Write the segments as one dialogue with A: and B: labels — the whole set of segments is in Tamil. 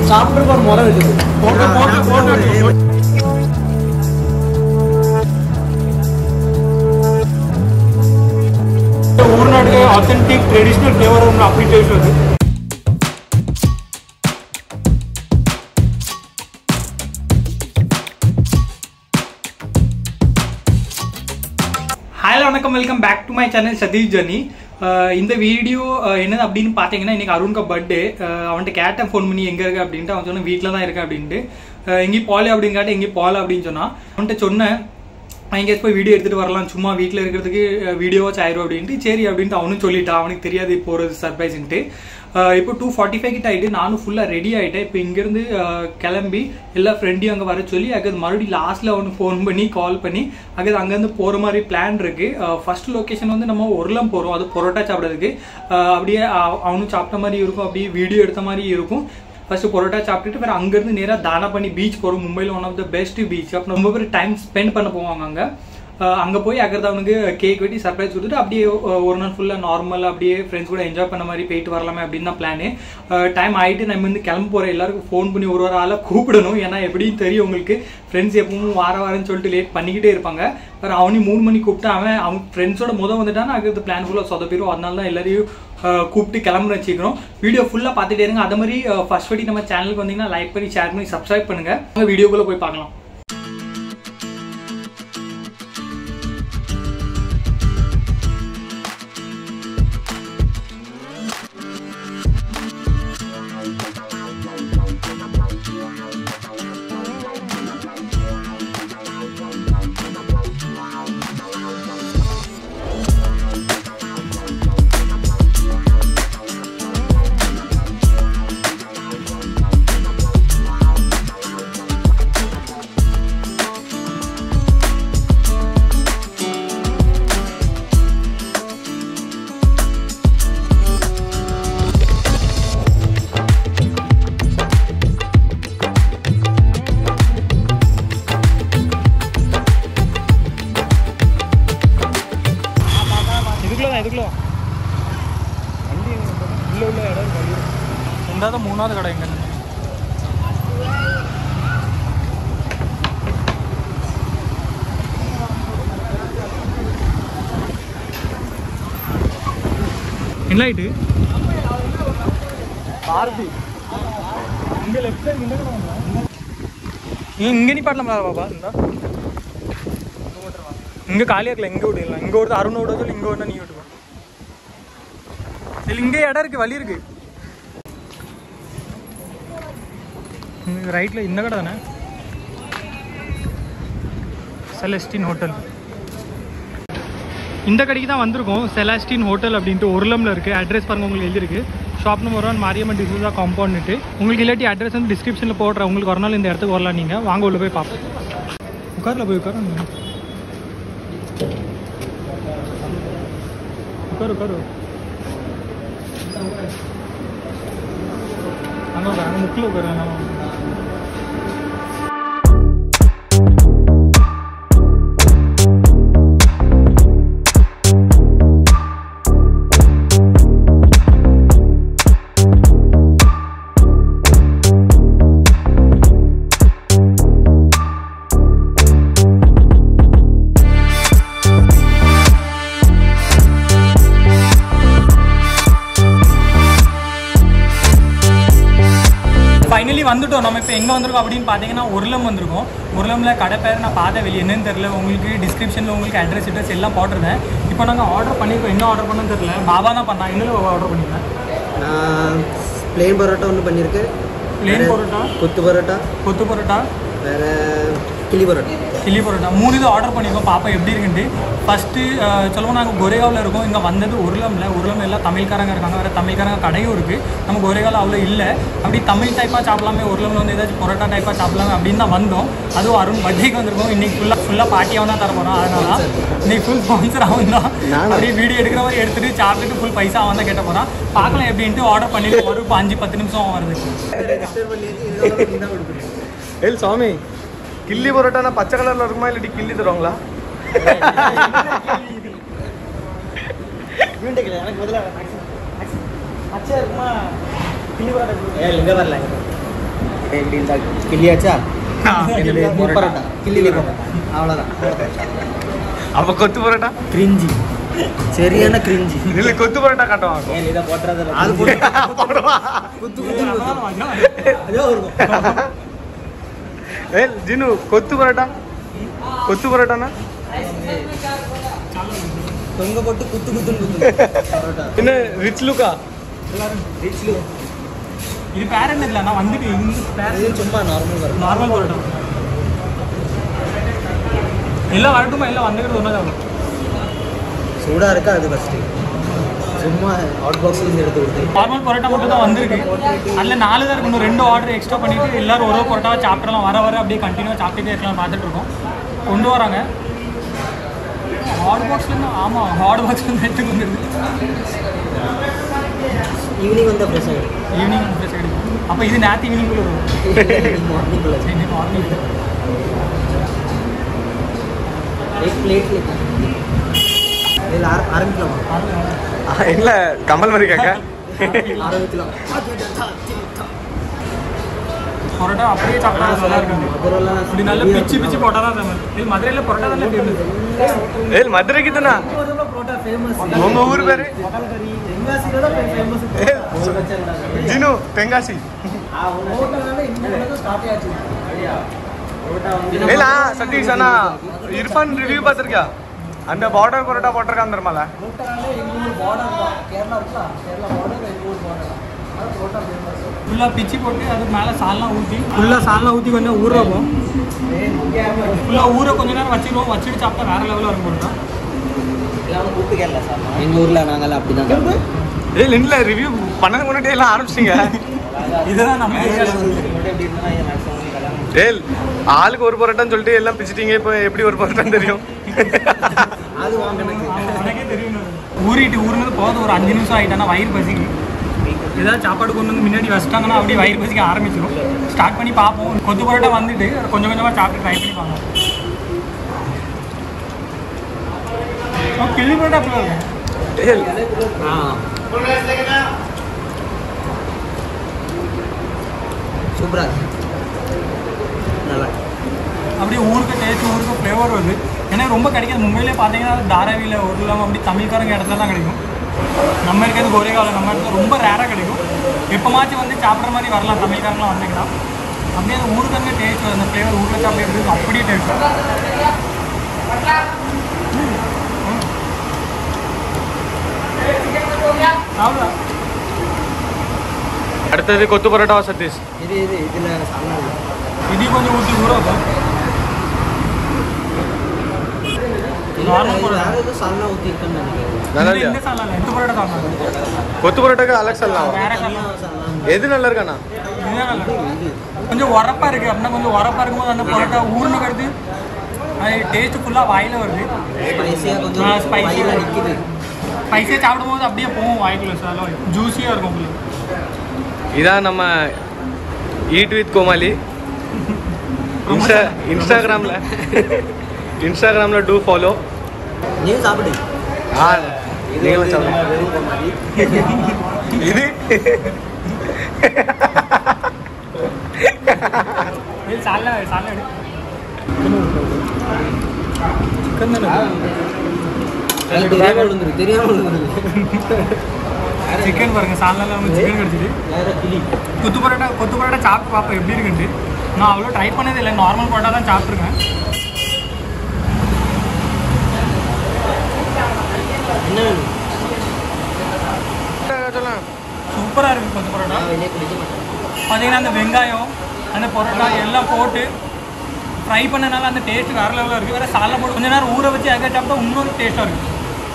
A: சாப்பிட்டு ஒரு முறை இருக்குது
B: போட்டோ போட்டோ போட்டோ ఊరినాటికి ఆథెంటిక్ ట్రెడిషనల్ ఫ్లేవర్ ఉన్న అప్లై చేసేది ஹலோ வணக்கம் welcome back to my channel Sathish journey இந்த வீடியோ என்னது அப்படின்னு பார்த்தீங்கன்னா இன்னைக்கு அருண்க்கு பர்த்டே அவன்கிட்ட கேட்டேன் ஃபோன் பண்ணி எங்கே இருக்கு அப்படின்ட்டு அவன் சொன்ன வீட்டில் தான் இருக்கேன் அப்படின்ட்டு அஹ் எங்கேயும் போகல அப்படின்னு கேட்டு எங்கேயும் போகல அப்படின்னு சொன்னான் அவன்கிட்ட சொன்னேன் நான் எங்கேயாச்சும் போய் வீடியோ எடுத்துகிட்டு வரலாம் சும்மா வீட்டில் இருக்கிறதுக்கு வீடியோவாச்சும் ஆயிரும் அப்படின்ட்டு சரி அப்படின்ட்டு அவனும் சொல்லிட்டான் அவனுக்கு தெரியாது இப்போ ஒரு சர்ப்ரைஸ்ன்ட்டு இப்போ டூ ஃபார்ட்டி ஃபைவ் கிட்ட ஆகிட்டு நானும் ஃபுல்லாக ரெடி ஆகிட்டேன் இப்போ இங்கேருந்து கிளம்பி எல்லா ஃப்ரெண்டையும் அங்கே வர சொல்லி அங்கே மறுபடியும் லாஸ்ட்டில் அவனுக்கு ஃபோன் பண்ணி கால் பண்ணி அங்கே அங்கேருந்து போகிற மாதிரி பிளான் இருக்குது ஃபர்ஸ்ட் லொக்கேஷன் வந்து நம்ம உருளம் போகிறோம் அது பரோட்டா சாப்பிட்றதுக்கு அஹ் அப்படியே அ- அவனும் சாப்பிட்ட மாதிரி இருக்கும் அப்படியே வீடியோ எடுத்த மாதிரி இருக்கும் ஃபர்ஸ்ட் பரோட்டா சாப்பிட்டுட்டு வேறு அங்கேருந்து நேராக தானா பண்ணி பீச் போகிறோம் மும்பையில் one of the best beach அப்போ ரொம்ப பேர் டைம் ஸ்பெண்ட் பண்ண போவாங்க அங்கே அங்கே போய் அக்கறது அவனுக்கு கேக் வெட்டி சர்ப்ரைஸ் கொடுத்துட்டு அப்படியே அஹ், ஒரு நாள் ஃபுல்லாக நார்மலாக அப்படியே ஃப்ரெண்ட்ஸ் கூட என்ஜாய் பண்ண மாதிரி போயிட்டு வரலாமே அப்படின்னு தான் பிளானு டைம் ஆகிட்டு நம்ம வந்து கிளம்ப போகிற எல்லாருக்கும் ஃபோன் பண்ணி ஒரு ஒரு ஆளாக கூப்பிடணும் ஏன்னா எப்படியும் தெரியும் உங்களுக்கு ஃப்ரெண்ட்ஸ் எப்பவும் வார வாரம்னு சொல்லிட்டு லேட் பண்ணிக்கிட்டே இருப்பாங்க வேறு அவனையும் மூணு மணிக்கு கூப்பிட்டு அவன் அவன் ஃப்ரெண்ட்ஸோட முத வந்துட்டான் அக்கறது பிளான் ஃபுல்லாக சொதப்பிடும் அதனால தான் எல்லாரையும் அஹ், கூப்பிட்டு கிளம்புற வச்சுக்கிறோம் வீடியோ ஃபுல்லாக பார்த்துட்டே இருங்க அதே மாதிரி ஃபர்ஸ்ட் வாட்டி நம்ம சேனலுக்கு வந்தீங்கன்னா லைக் பண்ணி ஷேர் பண்ணி சப்ஸ்கிரைப் பண்ணுங்கள் வீடியோக்குள்ளே போய் பார்க்கலாம் இதுக்குள்ள தான் இதுக்குள்ள வண்டி உள்ள உள்ள இடம் இருக்கு ரெண்டாவது மூணாவது கடை எங்க என்ன ஆயிட்டு பாரதி இங்க லெஃப்ட் சைடு இந்த இங்க நீ பாட்டலாம் பாப்பா இந்த இங்க காலியா இருக்கல இங்க விடலாம் இங்க ஒரு அருண் விட சொல்லி இங்க ஒண்ணா நீ விட்டுக்கோ இல்ல இங்க இடம் இருக்கு வழி இருக்கு ரைட்ல இந்த கடை தானே செலஸ்டின் ஹோட்டல் இந்த கடைக்கு தான் வந்திருக்கோம் செலாஸ்டின் ஹோட்டல் அப்படின்ட்டு ஒருலம்ல இருக்கு அட்ரஸ் பாருங்க உங்களுக்கு எழுதிருக்கு shop number one Mariamman D'Souza compound உங்களுக்கு இல்லாட்டி அட்ரஸ் வந்து டிஸ்கிரிப்ஷனில் போடுறேன் உங்களுக்கு ஒரு நாள் இந்த இடத்துக்கு வரலாம் நீங்கள் வாங்க உள்ள போய் பார்ப்போம் உட்காரில் போய் உட்கார உட்காரு உட்காரு அங்கே உட்காரு அங்கே முக்கில் உட்காரு அங்கே ஃபைனலி வந்துட்டோம் நம்ம இப்போ எங்கே வந்திருக்கோம் அப்படின்னு பார்த்தீங்கன்னா உருளம் வந்திருக்கோம் உருளமில் கடை பேர் நான் பார்த்த வெளியே என்னன்னு தெரியல உங்களுக்கு டிஸ்கிரிப்ஷனில் உங்களுக்கு அட்ரஸ் அட்ரஸ் எல்லாம் போட்டிருந்தேன் இப்போ நாங்கள் ஆர்டர் பண்ணியிருக்கோம் என்ன ஆர்டர் பண்ணோன்னு தெரியல பாபா தான் பண்ணா இன்னும் ஆர்டர் பண்ணியிருந்தேன்
A: நான் பிளெயின் பரோட்டா ஒன்று பண்ணியிருக்கேன்
B: பிளேன் பரோட்டா
A: கொத்து பரோட்டா
B: கொத்து பரோட்டா
A: வேற கிளி பரோட்டா
B: சில்லி பரோட்டா மூணு இது ஆர்டர் பண்ணியிருக்கோம் பாப்பா எப்படி இருக்குன்ட்டு ஃபஸ்ட்டு சொல்லுவோம் நாங்கள் கோரேகாவில் இருக்கோம் இங்கே வந்தது உருளமில் உருளம் எல்லாம் தமிழ்காரங்க இருக்காங்க வேறு தமிழ்காரங்க கடையும் இருக்குது நம்ம கோரேகாவில் அவ்வளோ இல்லை அப்படி தமிழ் டைப்பாக சாப்பிடலாமே உருளமில் வந்து ஏதாச்சும் பரோட்டா டைப்பாக சாப்பிடலாமே அப்படின்னு தான் வந்தோம் அதுவும் அருண் பர்த்டேக்கு வந்திருக்கோம் இன்னைக்கு ஃபுல்லாக ஃபுல்லாக பார்ட்டியாக தான் தர போகிறோம் அதனால தான் இன்னைக்கு ஃபுல் ஸ்பான்சர் அவன் தான்
A: நானா?
B: அப்படியே வீடியோ எடுக்கிற மாதிரி எடுத்துகிட்டு சாப்பிட்டுட்டு ஃபுல் பைசா அவன் தான் கேட்ட போகிறான் பார்க்கலாம் எப்படின்ட்டு ஆர்டர் பண்ணிட்டு ஒரு இப்போ அஞ்சு பத்து நிமிஷம் வருது
C: ஏல் சுவாமி கில்லி பரோட்டானா பச்சை கலர்ல இருக்குமா இல்லாட்டி கில்லி தருவாங்களா
A: எனக்கு பதிலாக பச்சை இருக்குமா கிளி பரோட்டா ஏ இங்கே வரல எப்படி இருந்தா கிள்ளியாச்சா என்னது பரோட்டா கிள்ளி பரோட்டா அவ்வளோதான்
C: அப்ப கொத்து பரோட்டா
A: கிரிஞ்சி சரியான கிரிஞ்சி
C: இல்ல கொத்து பரோட்டா காட்டுவாங்க
A: ஏன் இதை போட்டுறதில்ல அது போட்டு குத்து குத்து அதே இருக்கும்
C: ஏ ஜினு கொத்து பரோட்டா கொத்து பரோட்டானா
A: தொங்க போட்டு குத்து குத்துன்னு குத்து பரோட்டா
C: என்ன ரிச் லுக்கா
A: ரிச் லுக்
B: இது பேர் என்ன இல்லை நான் வந்துட்டு இந்த பேர்
A: இது சும்மா நார்மல் பரோட்டா
B: நார்மல் பரோட்டா எல்லாம் வரட்டுமா எல்லாம் வந்துக்கிட்டு ஒன்றா
A: சூடா இருக்கா அது ஃபர்ஸ்ட் சும்மா ஹாட் பாக்ஸ்ல இருந்து எடுத்து கொடுத்து
B: நார்மல் பரோட்டா மட்டும் தான் வந்திருக்கு அதில் நாலு தான் இருக்கு இன்னும் ரெண்டு ஆர்டர் எக்ஸ்ட்ரா பண்ணிட்டு எல்லாரும் ஒரு ஒரு பரோட்டாவை சாப்பிட்றலாம் வர வர அப்படியே கண்டினியூவாக சாப்பிட்டுட்டே இருக்கலாம் பார்த்துட்டு இருக்கோம் கொண்டு வராங்க ஹாட் பாக்ஸ்லேருந்து ஆமாம் ஹாட் பாக்ஸ்லேருந்து எடுத்து வந்துருக்கு
A: ஈவினிங் வந்தா ஃப்ரெஷ் ஆகிடும்
B: ஈவினிங் ஃப்ரெஷ் கிடைக்கும் அப்போ இது நேற்று ஈவினிங் குள்ள வரும்
A: மார்னிங்குள்ள
B: இன்னைக்கு மார்னிங்
A: एक प्लेट लेता இதில் ஆர ஆரம்பிக்கலாமா
C: இல்ல கமல் மாதிரி கேட்க
A: ஆரம்பிக்கலாம்
B: பரோட்டா அப்படியே சாப்பிட்டா நல்லா இருக்கும்
A: அப்புறம்லாம்
B: இப்படி நல்லா பிச்சு பிச்சு போட்டா தான் தமிழ் இது மதுரையில் பரோட்டா தான் ஃபேமஸ்
C: ஏ மதுரைக்கு தானா
A: பரோட்டா ஃபேமஸ்
C: உங்க ஊர் பேரு
A: தென்காசியோட ஃபேமஸ்
C: ஏ, ஜினு தெங்காசி
A: ஹோட்டல்னால இந்த ஸ்டார்ட் ஆச்சு பரோட்டா வந்து
C: இல்ல சதீஷ் அண்ணா இர்ஃபான் ரிவ்யூ பார்த்திருக்கியா அந்த பார்டர் பரோட்டா போட்டிருக்கான் தெரியுமால
A: ஹோட்டல்னால எங்கள் ஊர் பார்டர் தான் கேரளா இருக்கலாம் கேரளா பார்டர் எங்கள் ஊர் பார்டர் தான் அது பரோட்டா ஃபேமஸ்
B: ஃபுல்லாக பிச்சு போட்டு அதுக்கு மேலே சால்னா ஊற்றி ஃபுல்லாக சால்னா ஊற்றி கொஞ்சம் ஊற வைப்போம் ஃபுல்லாக ஊற கொஞ்ச நேரம் வச்சிருவோம் வச்சுட்டு சாப்பிட்டா வேற லெவலில் இருக்கும் பரோட்டா
A: எல்லாம் கூப்பிட்டு கேரளா சார் எங்கள் ஊரில் நாங்கள்லாம் அப்படி தான்
C: ஏய் இல்ல ரிவ்யூ பண்ணது முன்னாடி எல்லாம் ஆரம்பிச்சிட்டீங்க
B: இதுதான் நம்ம ஏரியாவில்
A: எப்படி இருந்தா மேக்ஸிமம் கல்யாணம்
C: ஏல் ஆளுக்கு ஒரு பரோட்டான்னு சொல்லிட்டு எல்லாம் பிச்சிட்டீங்க இப்போ எப்படி ஒரு பரோட்டான்னு தெரியும்
A: அது வாங்கினது
B: உனக்கே தெரியும் ஊறிட்டு ஊறினது போதும் ஒரு அஞ்சு நிமிஷம் ஆகிட்டானா வயிறு பசிக்கு ஏதாவது சாப்பாடு கொண்டு வந்து முன்னாடி வச்சிட்டாங்கன்னா அப்படியே வயிறு பசிக்க ஆரம்பிச்சிடும் ஸ்டார்ட் பண்ணி பார்ப்போம் கொத்து பரோட்டா வந்துட்டு கொஞ்சம் கொஞ்சமாக சாப்பிட்டு ட்ரை பண்ணி பார்ப்போம் ஓ, கிள்ளி பரோட்டா அப்படி இருக்கும்
C: ஏல்
A: சூப்பராக இருக்கு நல்லா இருக்கு.
B: அப்படியே ஊருக்கு டேஸ்ட் ஊருக்கு ஃப்ளேவர் வருது ஏன்னா ரொம்ப கிடைக்காது மும்பையிலே பார்த்தீங்கன்னா தாராவியில் ஒரு இல்லாமல் அப்படி தமிழ்காரங்க இடத்துல தான் கிடைக்கும் நம்ம இருக்கிறது கோரேகாவில் நம்ம இடத்துல ரொம்ப ரேராக கிடைக்கும் எப்போமாச்சும் வந்து சாப்பிட்ற மாதிரி வரலாம் தமிழ்காரங்களாம் வந்தீங்கன்னா அப்படியே அந்த ஊருக்காரங்க டேஸ்ட் அந்த ஃப்ளேவர் ஊரில் சாப்பிட்டு அப்படியே டேஸ்ட் சாப்பிடலாம்
C: அடுத்தது கொத்து பரோட்டா சதீஷ்
A: இது இது இதில் சாப்பிடலாம் இல்லை
B: இது கொஞ்சம் ஊற்றி ஊற வைப்போம் நார்மல் பரோட்டா
A: வேறு எதுவும் சால்னா ஊற்றிருக்கேன்னு நினைக்கிறேன்
C: நல்லா
B: இந்த-
C: இல்லையா
B: இந்த சாலா இல்லை இந்த பரோட்டா சாப்பிடலாம்
C: கொத்து பரோட்டாக்கு அலெக்ஸ் சொல்லலாம்
B: வேற சாலா
A: சால்னா
C: எது நல்லா இருக்காண்ணா
B: இதுதான் நல்லா இருக்கு. கொஞ்சம் உரப்பா இருக்கு அப்படின்னா கொஞ்சம் உரப்பா இருக்கும்போது அந்த பரோட்டா ஊர்னு வருது அது டேஸ்ட் ஃபுல்லாக வாயில வருது
A: ஸ்பைசியாக
B: ஆ,
A: கொஞ்சம்
B: spicy.
A: ஸ்பைஸியாக நிற்கிது
B: ஸ்பைஸியாக சாப்பிடும்போது அப்படியே போகும் வாய்க்குள்ள சார் ஜூஸியாக இருக்கும் full.
C: இதான் நம்ம ஈட் வித் கோமாளி இன்ஸ்டா இன்ஸ்டாகிராமில் இன்ஸ்டாகிராமில் டூ ஃபாலோ
A: நீயும் சாப்பிடு
C: ஆ நீங்களும் சாப்பிடுங்க
A: வெறும் கோமாளி.
C: இது
B: இது சால்னா சால்னா எடு சிக்கன்
A: அது தெரியாம விழுந்துருக்கு தெரியாம விழுந்துருக்கு
B: சிக்கன் பாருங்க சால்னால வந்து சிக்கன் கிடச்சிது
A: வேற கிளி
B: கொத்து பரோட்டா கொத்து பரோட்டா சாப்பிட்டு பார்ப்போம் எப்படி இருக்குன்ட்டு நான் அவ்வளோ ட்ரை பண்ணதே இல்லை நார்மல் பரோட்டா தான் சாப்பிட்ருக்கேன்
A: என்ன வேணும்
C: சொல்லலாம்
B: சூப்பராக இருக்குது கொத்து பரோட்டா
A: நான் வெளியே குடிக்க மாட்டேன்
B: பார்த்தீங்கன்னா அந்த வெங்காயம் அந்த பரோட்டா எல்லாம் போட்டு ஃப்ரை பண்ணனால அந்த டேஸ்ட் வேறு லெவலில் இருக்குது வேறு சாலை போட்டு கொஞ்ச நேரம் ஊற வச்சு அங்கே சாப்பிட்டா இன்னொரு டேஸ்ட்டாக இருக்குது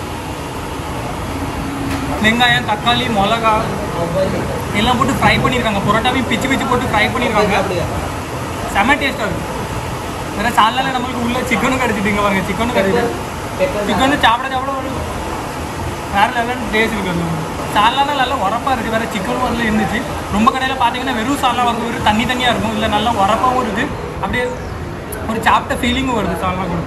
B: வெங்காயம் தக்காளி மிளகா எல்லாம் போட்டு ஃப்ரை பண்ணியிருக்காங்க பரோட்டாவையும் பிச்சு பிச்சு போட்டு ஃப்ரை பண்ணியிருக்காங்க
A: அப்படியா
B: செம டேஸ்ட்டாக இருக்குது வேறு சாலில் நம்மளுக்கு உள்ள சிக்கனும் கிடச்சிட்டு இங்கே பாருங்க சிக்கனும் கிடச்சிது சிக்கன் சாப்பிட சாப்பிட ஒரு வேற லெவல் டேஸ்ட் இருக்குது சாலாலாம் நல்லா உரப்பாக இருக்குது வேறு சிக்கனும் அதில் இருந்துச்சு ரொம்ப கடையில் பார்த்தீங்கன்னா வெறும் சாலா வந்து வெறும் தண்ணி தண்ணியாக இருக்கும் இல்லை நல்லா உரப்பாகவும் இருக்குது அப்படியே ஒரு சாப்பிட்ட ஃபீலிங்கும் வருது சாலா கூட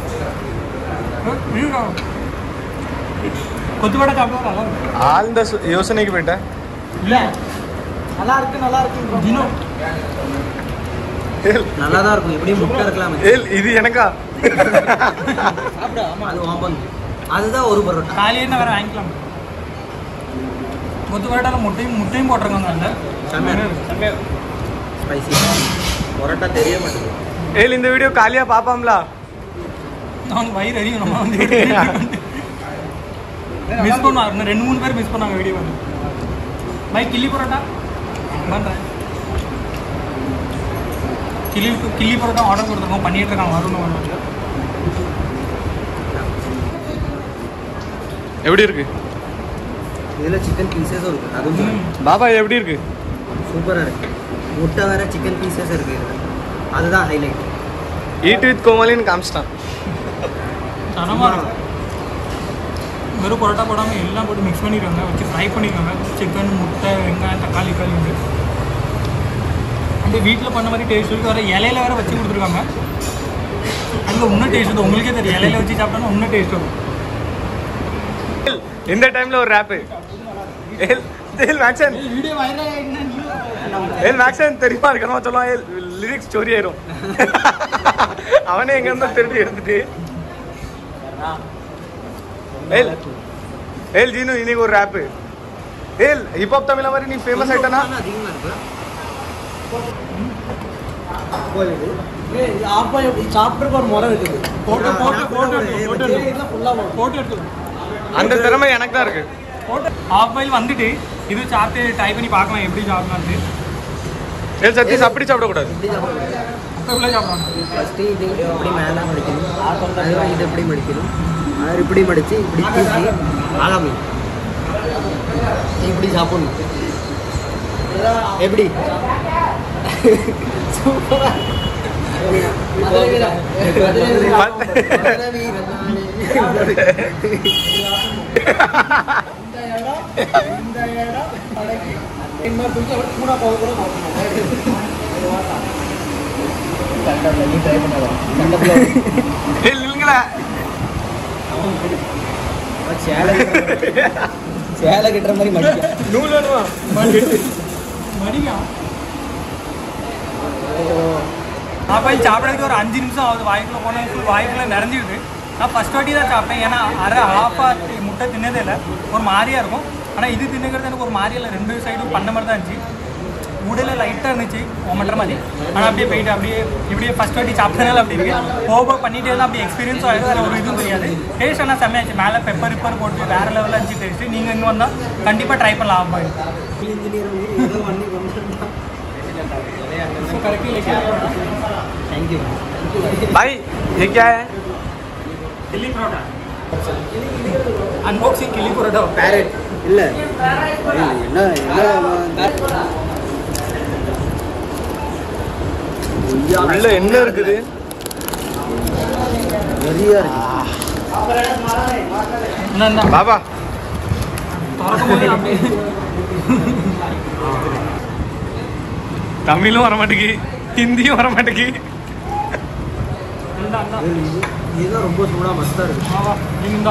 B: கொத்து வடை சாப்பிட்டா நல்லா இருக்கும்
C: ஆழ்ந்த சு- யோசனைக்கு போயிட்டேன்
B: இல்லை
A: நல்லா இருக்கு நல்லா இருக்கு
B: தினம்
C: ஏல்
A: நல்லா தான் இருக்கும் எப்படியும் முட்டை இருக்கலாம்
C: ஏல் இது எனக்கா
A: சாப்பிட ஆமா அது வாம்பங்கு அதுதான் ஒரு பரோட்டா
B: காலையே வேற வாங்கிக்கலாம் கொத்து பரோட்டால முட்டையும் முட்டையும் போட்டிருக்காங்க அந்த
A: செம்மையா இருக்கு. ஸ்பைசி பரோட்டா தெரிய மாட்டேங்குது
C: ஏல் இந்த வீடியோ காலியா பாப்பாம்ல
B: அவனுக்கு வயிறு அறியும் நம்ம வந்து மிஸ் பண்ணுவாங்க இன்னும் ரெண்டு மூணு பேர் மிஸ் பண்ணாங்க வீடியோ வந்து பை கிள்ளி பரோட்டா பண்ணுறேன் கிள்ளி கிள்ளி பரோட்டா ஆர்டர் கொடுத்துருக்கோம் பண்ணிட்டு இருக்காங்க வருண் வந்து
C: எப்படி இருக்கு
A: இதுல சிக்கன் பீசஸும் இருக்கு அதுவும்
C: பாபா இது எப்படி இருக்கு
A: சூப்பரா இருக்கு முட்டை வேற சிக்கன் பீசஸ் இருக்கு இதுல. அதுதான் ஹைலைட்
C: ஈட் வித் கோமாலின்னு காமிச்சிட்டான்
B: தரமாக இருக்கும் வெறும் பரோட்டா போடாமல் எல்லாம் போட்டு மிக்ஸ் பண்ணிருக்காங்க வச்சு ஃப்ரை பண்ணிருக்காங்க சிக்கன் முட்டை வெங்காயம் தக்காளி களி வந்து அப்படியே வீட்டில் பண்ண மாதிரி டேஸ்ட் இருக்கு வேறு இலையில வேறு வச்சு கொடுத்துருக்காங்க அதில் இன்னும் டேஸ்ட் இருக்கும் உங்களுக்கே தெரியும் இலையில வச்சு சாப்பிட்டோன்னா இன்னும் டேஸ்ட் வரும்
C: ஏல், இந்த டைம்ல ஒரு ரேப்பு ஏல் ஏல் மேக்சன்
B: வீடியோ வைரல்
C: ஏல் மேக்சன் தெரியுமா இருக்கணும் சொல்லுவான் ஏல் லிரிக்ஸ் ஸ்டோரி ஆயிரும் அவனே எங்க இருந்தா திருடி எடுத்துட்டு ஏல் ஏல் ஜீனு இன்னைக்கு ஒரு ரேப்பு ஏல் ஹிப்ஹாப் தமிழ மாதிரி நீ ஃபேமஸ் ஆயிட்டனா
A: அதிகமா இருக்கு சாப்பிட்றதுக்கு ஒரு முறை இருக்குது
B: photo photo photo photo photo எடுத்து
C: அந்த திறமை எனக்கு தான் இருக்கு
B: போட்டோ ஆஃப் பாயில் வந்துட்டு இது சாப்பிட்டு ட்ரை பண்ணி பார்க்கலாம் எப்படி சாப்பிடலான்ட்டு
C: ஏல் சத்தீஷ் அப்படி சாப்பிடக்கூடாது
A: இப்படி சாப்பிடுறது
B: அப்போ இவ்வளோ சாப்பிடலாம்
A: ஃபஸ்ட்டு இது இப்படி மேலே மடிக்கணும் அதுவும் இது இப்படி மடிக்கணும் அது இப்படி மடித்து இப்படி தூக்கி ஆகாமி இப்படி சாப்பிடணும் எப்படி சூப்பரா
C: ஏல் இல்லைங்களா
A: சேலை கட்டுற மாதிரி மடிக்க
C: நூல் வேணுமா
B: மடிக்கா ஆப்பாயில் சாப்பிட்றதுக்கு ஒரு அஞ்சு நிமிஷம் ஆகுது வாய்க்குள்ள போனால் வாய்க்குள்ள நிறைஞ்சிடுது நான் ஃபர்ஸ்ட் வாட்டி தான் சாப்பிட்டேன் ஏன்னா அரை ஆஃபா முட்டை தின்னதே இல்லை ஒரு மாதிரியா இருக்கும் ஆனால் இது தின்னுக்கிறது எனக்கு ஒரு மாதிரியா இல்லை ரெண்டு சைடும் பண்ண மாதிரி தான் இருந்துச்சு உடல லைட்டாக இருந்துச்சு ஒமட்டுற மாதிரி ஆனால் அப்படியே போயிட்டு அப்படியே இப்படியே ஃபர்ஸ்ட் வாட்டி சாப்பிட்டனால அப்படி இருக்கு போக போக பண்ணிட்டே இருந்தால் அப்படி எக்ஸ்பீரியன்ஸ் ஆகிடுது அதில் ஒரு இதுவும் தெரியாது டேஸ்ட் ஆனால் செம்மையாச்சு மேலே பெப்பர் ரிப்பர் போட்டு வேறு லெவலில் இருந்துச்சு டேஸ்ட்டு நீங்கள் இங்கே வந்தால் கண்டிப்பாக ட்ரை பண்ணலாம் ஆஃப் பாயில்
A: இன்ஜினியர் வந்து ஏதோ பண்ணி கொண்டு தேங்க்யூ
C: भाई ये क्या है
B: கில்லி பரோட்டா அன்பாக்சிங் கில்லி பரோட்டா
A: பேரட் இல்ல என்ன
C: உள்ள என்ன இருக்குது
A: நிறையா இருக்கு
B: என்னன்னா
C: பாபா
B: திறக்கும் போது அப்படியே
C: தமிழும் வர மாட்டேங்கி ஹிந்தியும் வர மாட்டேங்கி
B: இந்தா, இந்தா.
A: இதுதான் ரொம்ப சூடா மஸ்தா இருக்கு
B: வா, வா, நீ இந்தா.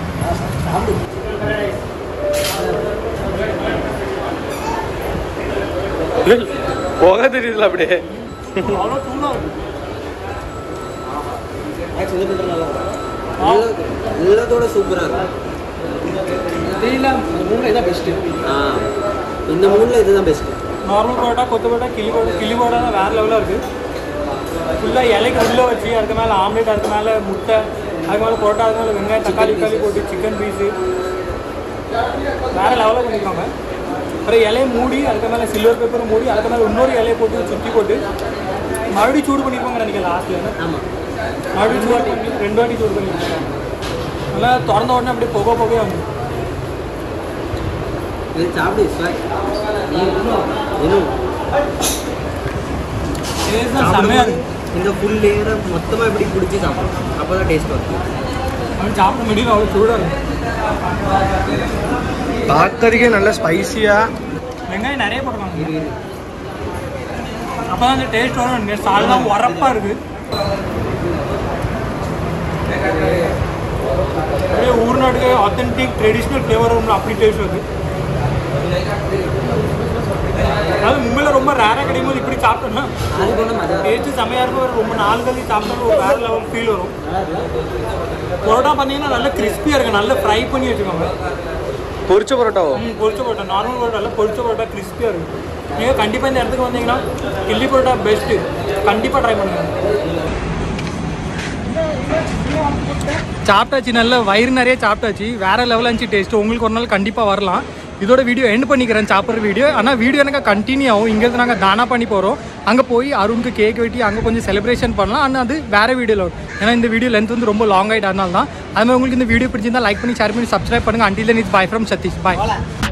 C: போக தெரியுதுல அப்படியே
B: அவ்வளோ சூடா இருக்கு. ஆ.
A: எல்லாத்தோட சூப்பரா இருக்கு ஆ இந்த மூணுல இதுதான் பெஸ்ட்
B: நார்மல் பரோட்டா கொத்து பரோட்டா கிளி பரோட்டா கிளி பரோட்டா தான் வேறு லெவலில் இருக்குது ஃபுல்லாக இலைக்கு உள்ளே வச்சு அதுக்கு மேலே ஆம்லேட் அதுக்கு மேலே முட்டை அதுக்கு மேலே பரோட்டா அதுக்கு மேலே வெங்காயம் தக்காளி தக்காளி போட்டு சிக்கன் பீஸு வேறு லெவலில் பண்ணியிருக்காங்க அப்புறம் இலையை மூடி அதுக்கு மேலே சில்வர் பேப்பர் மூடி அதுக்கு மேலே இன்னொரு இலையை போட்டு சுற்றி போட்டு மறுபடியும் சூடு பண்ணியிருப்பாங்க நினைக்கிறேன் லாஸ்ட்டில்
A: ஆமா
B: மறுபடியும் சூடு பண்ணி ரெண்டு வாட்டி சூடு பண்ணியிருக்காங்க நல்லா திறந்த உடனே அப்படியே புகை புகையாக வந்து
A: இது சாப்பிடு ஸ்வாக் நீ இன்னும் இன்னும்
B: செம்மையாக இருக்கு
A: இந்த ஃபுல் லேயரை மொத்தமா இப்படி பிடிச்சி சாப்பிடணும் அப்பதான் டேஸ்ட் வரும்
B: அவன் சாப்பிட முடியல அவ்வளோ சூடாக இருக்கும்
C: பார்க்கறதுக்கே நல்ல ஸ்பைசியா
B: வெங்காயம் நிறைய போட்டுருக்காங்க
A: இரு இரு
B: அப்போ தான் அந்த டேஸ்ட் வரும் எனக்கு சால்லாம் உரப்பாக இருக்கு அப்படியே ஊர்நாட்டுக்கு ஆத்தென்டிக் ட்ரெடிஷ்னல் ஃப்ளேவர் வரும்ல அப்படி டேஸ்ட் வருது அதாவது மும்பையில் ரொம்ப ரேராக கிடைக்கும் போது இப்படி சாப்பிட்டோம்னா
A: அதுக்கு ஒன்றும் அது
B: டேஸ்ட்டு செமையாக இருக்கும் ஒரு ரொம்ப நாள் கழிச்சு சாப்பிட்டாலும் ஒரு வேறு லெவல் ஃபீல் வரும் பரோட்டா பார்த்தீங்கன்னா நல்லா கிறிஸ்பியாக இருக்கும் நல்லா ஃப்ரை பண்ணி வச்சுக்கோங்க
C: பொரிச்ச பரோட்டாவோ
B: ம் பொரிச்ச பரோட்டா நார்மல் பரோட்டா இல்லை பொரிச்ச பரோட்டா கிறிஸ்பியாக இருக்கும் நீங்கள் கண்டிப்பாக இந்த இடத்துக்கு வந்தீங்கன்னா கில்லி பரோட்டா பெஸ்ட்டு கண்டிப்பாக ட்ரை பண்ணுங்கள் சாப்பிட்டாச்சு நல்ல வயிறு நிறைய சாப்பிட்டாச்சு வேற லெவலில் இருந்துச்சு டேஸ்ட் உங்களுக்கு ஒரு நாள் கண்டிப்பாக வரலாம் இதோட வீடியோ எண்ட் பண்ணிக்கிறேன் சாப்பிட்ற வீடியோ ஆனால் வீடியோ எனக்கு கண்டினியூ ஆகும் இங்கேருந்து நாங்கள் தானா பண்ணி போகிறோம் அங்கே போய் அருணுக்கு கேக் வெட்டி அங்கே கொஞ்சம் செலிப்ரேஷன் பண்ணலாம் ஆனால் அது வேற வீடியோவில் வரும் ஏன்னா இந்த வீடியோ லென்த் வந்து ரொம்ப லாங் ஆகிட்டு அதனால தான் அது மாதிரி உங்களுக்கு இந்த வீடியோ பிடிச்சிருந்தா லைக் பண்ணி ஷேர் பண்ணி சப்ஸ்கிரைப் பண்ணுங்கள் until it's bye from Sathish bye